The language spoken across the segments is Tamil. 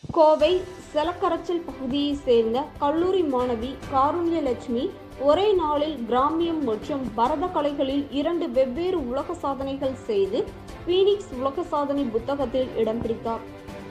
கோவை செலக்கரைச்சல் பகுதியைச் சேர்ந்த கல்லூரி மாணவி காருண்யலட்சுமி ஒரே நாளில் கிராமியம் மற்றும் பரத கலைகளில் இரண்டு வெவ்வேறு உலக சாதனைகள் செய்து பீனிக்ஸ் உலக சாதனை புத்தகத்தில் இடம் பிடித்தார்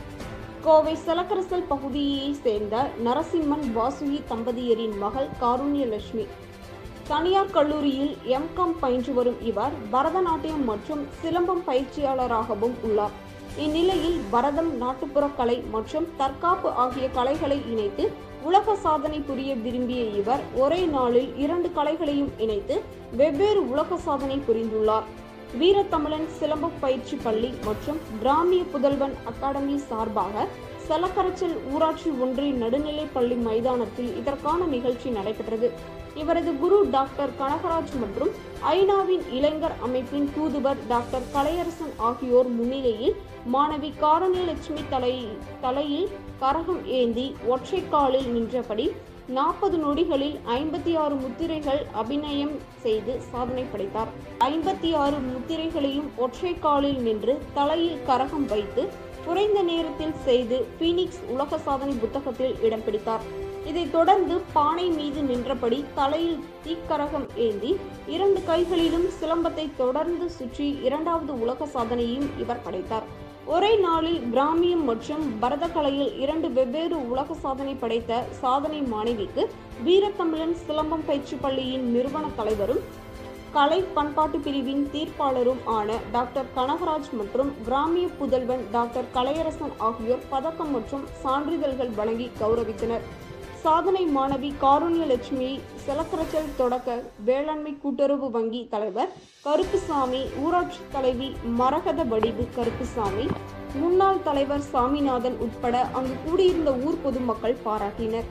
கோவை செலக்கரசல் பகுதியைச் சேர்ந்த நரசிம்மன் வாசுகி தம்பதியரின் மகள் காருண்யலட்சுமி தனியார் கல்லூரியில் எம்காம் பயின்று வரும் இவர் பரதநாட்டியம் மற்றும் சிலம்பம் பயிற்சியாளராகவும் உள்ளார் இந்நிலையில் பரதம் நாட்டுப்புற கலை மற்றும் தற்காப்பு ஆகிய கலைகளை இணைத்து உலக சாதனை புரிய விரும்பிய இவர் ஒரே நாளில் இரண்டு கலைகளையும் இணைத்து வெவ்வேறு உலக சாதனை புரிந்துள்ளார் வீரத்தமிழன் சிலம்ப பயிற்சி பள்ளி மற்றும் கிராமிய புதல்வன் அகாடமி சார்பாக செலக்கரைச்சல் ஊராட்சி ஒன்றிய நடுநிலைப் பள்ளி மைதானத்தில் இதற்கான நிகழ்ச்சி நடைபெற்றது இவரது குரு டாக்டர் கனகராஜ் மற்றும் ஐநாவின் இளைஞர் அமைப்பின் தூதுவர் டாக்டர் கலையரசன் ஆகியோர் முன்னிலையில் மாணவி காரணியலட்சுமி தலை தலையில் கரகம் ஏந்தி ஒற்றை காலில் நின்றபடி நாற்பது நொடிகளில் ஐம்பத்தி ஆறு முத்திரைகள் அபிநயம் செய்து சாதனை படைத்தார் ஐம்பத்தி ஆறு முத்திரைகளையும் ஒற்றை காலில் நின்று தலையில் கரகம் வைத்து குறைந்த நேரத்தில் செய்து பீனிக்ஸ் உலக சாதனை புத்தகத்தில் இடம் பிடித்தார் இதைத் தொடர்ந்து பானை மீது நின்றபடி தலையில் தீக்கரகம் ஏந்தி இரண்டு கைகளிலும் சிலம்பத்தை தொடர்ந்து சுற்றி இரண்டாவது உலக சாதனையும் இவர் படைத்தார் ஒரே நாளில் கிராமியம் மற்றும் பரதக்கலையில் இரண்டு வெவ்வேறு உலக சாதனை படைத்த சாதனை மாணவிக்கு வீரத்தமிழன் சிலம்பம் பயிற்சி பள்ளியின் நிறுவன தலைவரும் கலை பண்பாட்டு பிரிவின் தீர்ப்பாளரும் ஆன டாக்டர் கனகராஜ் மற்றும் கிராமிய புதல்வன் டாக்டர் கலையரசன் ஆகியோர் பதக்கம் மற்றும் சான்றிதழ்கள் வழங்கி கௌரவித்தனர் சாதனை மாணவி காருண்யலட்சுமியை செலக்கரச்சல் தொடக்க வேளாண்மை கூட்டுறவு வங்கி தலைவர் கருப்புசாமி ஊராட்சி தலைவி மரகத வடிவு கருப்புசாமி முன்னாள் தலைவர் சாமிநாதன் உட்பட அங்கு கூடியிருந்த ஊர் பொதுமக்கள் பாராட்டினர்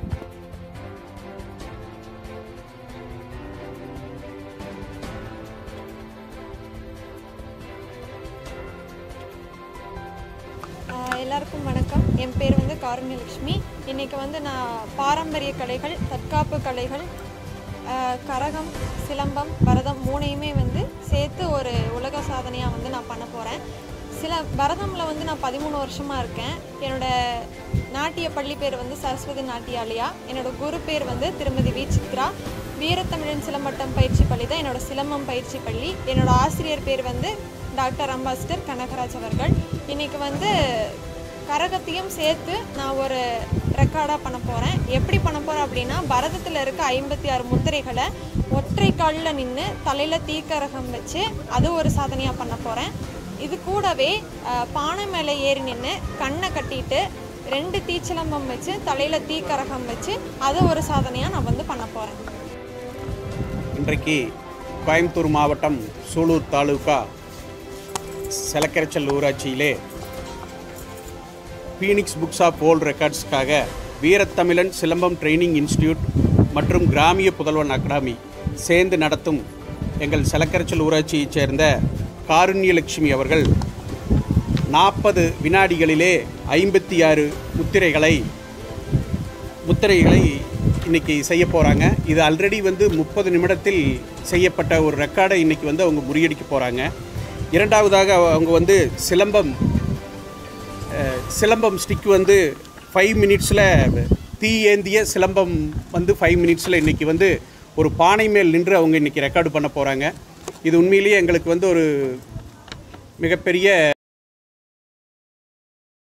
ஆஹ் எல்லாருக்கும் வணக்கம் என் பேர் வந்து காருண்யலட்சுமி இன்றைக்கி வந்து நான் பாரம்பரிய கலைகள் தற்காப்பு கலைகள் ஆஹ் கரகம் சிலம்பம் பரதம் மூணையுமே வந்து சேர்த்து ஒரு உலக சாதனையாக வந்து நான் பண்ண போகிறேன் சில பரதமில் வந்து நான் பதிமூணு வருஷமாக இருக்கேன் என்னோட நாட்டிய பள்ளி பேர் வந்து சரஸ்வதி நாட்டியாலயா என்னோட குரு பேர் வந்து திருமதி வி சித்ரா வீரத்தமிழன் சிலம்பட்டம் பயிற்சி பள்ளி தான் என்னோட சிலம்பம் பயிற்சி பள்ளி என்னோட ஆசிரியர் பேர் வந்து டாக்டர் அம்பாசிடர் கனகராஜ் அவர்கள் இன்னைக்கு வந்து கரகத்தையும் சேர்த்து நான் ஒரு ரெக்கார்டாக பண்ண போகிறேன் எப்படி பண்ண போகிறேன் அப்படின்னா பரதத்தில் இருக்க ஐம்பத்தி ஆறு முத்திரைகளை ஒற்றை காலில் நின்று தலையில் தீக்கரகம் வச்சு அது ஒரு சாதனையாக பண்ண போகிறேன் இது கூடவே அஹ், பானை மேலே ஏறி நின்று கண்ணை கட்டிட்டு ரெண்டு தீச்சிலம்பம் வச்சு தலையில் தீக்கரகம் வச்சு அது ஒரு சாதனையாக நான் வந்து பண்ண போகிறேன் இன்றைக்கு கோயம்புத்தூர் மாவட்டம் சூலூர் தாலுகா செலக்கரைச்சல் ஊராட்சியிலே பீனிக்ஸ் புக்ஸ் ஆஃப் வேர்ல்ட் ரெக்கார்ட்ஸ்க்காக வீரத்தமிழன் சிலம்பம் ட்ரைனிங் இன்ஸ்டிடியூட் மற்றும் கிராமிய புதல்வன் அகாடமி சேர்ந்து நடத்தும் எங்கள் செலக்கரைச்சல் ஊராட்சியைச் சேர்ந்த காருண்யலட்சுமி அவர்கள் நாற்பது வினாடிகளிலே ஐம்பத்தி ஆறு முத்திரைகளை முத்திரைகளை இன்னைக்கு செய்ய போகிறாங்க இது ஆல்ரெடி வந்து முப்பது நிமிடத்தில் செய்யப்பட்ட ஒரு ரெக்கார்டை இன்னைக்கு வந்து அவங்க முறியடிக்க போகிறாங்க இரண்டாவதாக அவங்க வந்து சிலம்பம் அஹ், சிலம்பம் ஸ்டிக் வந்து ஃபைவ் மினிட்ஸில் தீ ஏந்திய சிலம்பம் வந்து ஃபைவ் மினிட்ஸில் இன்றைக்கி வந்து ஒரு பானை மேல் நின்று அவங்க இன்றைக்கி ரெக்கார்டு பண்ண போகிறாங்க இது உண்மையிலேயே எங்களுக்கு வந்து ஒரு மிகப்பெரிய